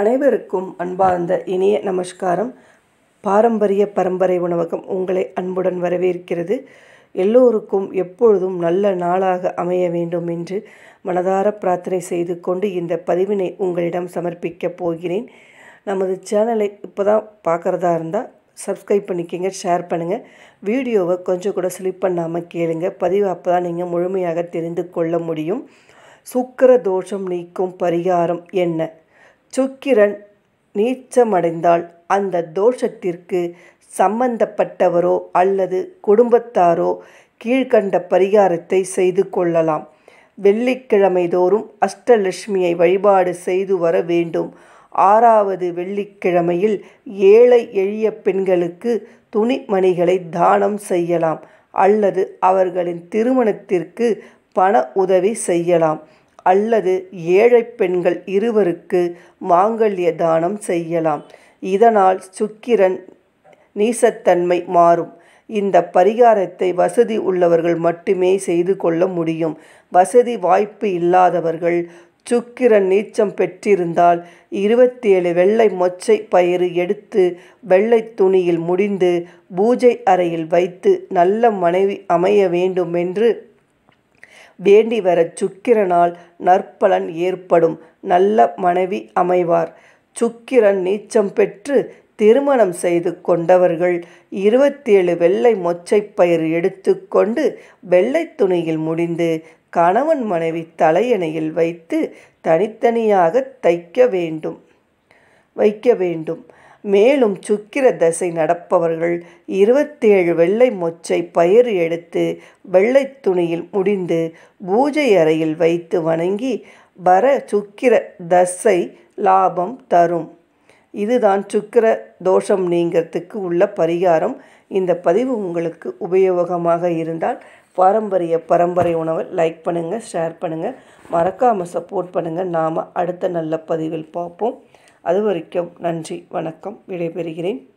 அனைவருக்கும் அன்பார்ந்த இனிய நமஸ்காரம் பாரம்பரிய பரம்பரை உணவகம் உங்களை அன்புடன் வரவேற்கிறது எல்லோருக்கும் எப்பொழுதும் நல்ல நாளாக அமைய வேண்டும் என்று மனதார பிரார்த்தனை செய்து கொண்டு இந்த பதிவினை உங்களிடம் சமர்ப்பிக்கப் போகிறேன் நமது சேனலை இப்போ தான் பார்க்குறதா இருந்தால் சப்ஸ்கிரைப் பண்ணிக்கோங்க ஷேர் பண்ணுங்கள் வீடியோவை கொஞ்சம் கூட ஸ்லிப் பண்ணாமல் கேளுங்க பதிவு அப்போ தான் நீங்கள் முழுமையாக தெரிந்து கொள்ள முடியும் சுக்கிர தோஷம் நீக்கும் பரிகாரம் என்ன சுக்கிரன் நீச்சமடைந்தால் அந்த தோஷத்திற்கு சம்பந்தப்பட்டவரோ அல்லது குடும்பத்தாரோ கீழ்கண்ட பரிகாரத்தை செய்து கொள்ளலாம் வெள்ளிக்கிழமை தோறும் அஷ்டலட்சுமியை வழிபாடு செய்து வர வேண்டும் ஆறாவது வெள்ளிக்கிழமையில் ஏழை எளிய பெண்களுக்கு துணிமணிகளை தானம் செய்யலாம் அல்லது அவர்களின் திருமணத்திற்கு பண உதவி செய்யலாம் அல்லது ஏழை பெண்கள் இருவருக்கு மாங்கல்ய தானம் செய்யலாம் இதனால் சுக்கிரன் நீசத்தன்மை மாறும் இந்த பரிகாரத்தை வசதி உள்ளவர்கள் மட்டுமே செய்து கொள்ள முடியும் வசதி வாய்ப்பு இல்லாதவர்கள் சுக்கிரன் நீச்சம் பெற்றிருந்தால் இருபத்தேழு வெள்ளை மொச்சை பயிறு எடுத்து வெள்ளை துணியில் முடிந்து பூஜை அறையில் வைத்து நல்ல மனைவி அமைய வேண்டுமென்று வேண்டி வர சுக்கிரனால் நற்பலன் ஏற்படும் நல்ல மனைவி அமைவார் சுக்கிரன் நீச்சம் பெற்று திருமணம் செய்து கொண்டவர்கள் இருபத்தேழு வெள்ளை மொச்சைப்பயிர் எடுத்துக்கொண்டு வெள்ளை துணியில் முடிந்து கணவன் மனைவி தலையணையில் வைத்து தனித்தனியாக தைக்க வேண்டும் வைக்க வேண்டும் மேலும் சுக்கிர தசை நடப்பவர்கள் இருபத்தேழு வெள்ளை மொச்சை பயிர் எடுத்து வெள்ளை துணியில் முடிந்து பூஜை அறையில் வைத்து வணங்கி வர சுக்கிர தசை லாபம் தரும் இதுதான் சுக்கிர தோஷம் நீங்கிறதுக்கு உள்ள பரிகாரம் இந்த பதிவு உங்களுக்கு உபயோகமாக இருந்தால் பாரம்பரிய பரம்பரை உணவை லைக் பண்ணுங்கள் ஷேர் பண்ணுங்கள் மறக்காமல் சப்போர்ட் பண்ணுங்கள் நாம் அடுத்த நல்ல பதிவில் பார்ப்போம் அது வரைக்கும் நன்றி வணக்கம் விடைபெறுகிறேன்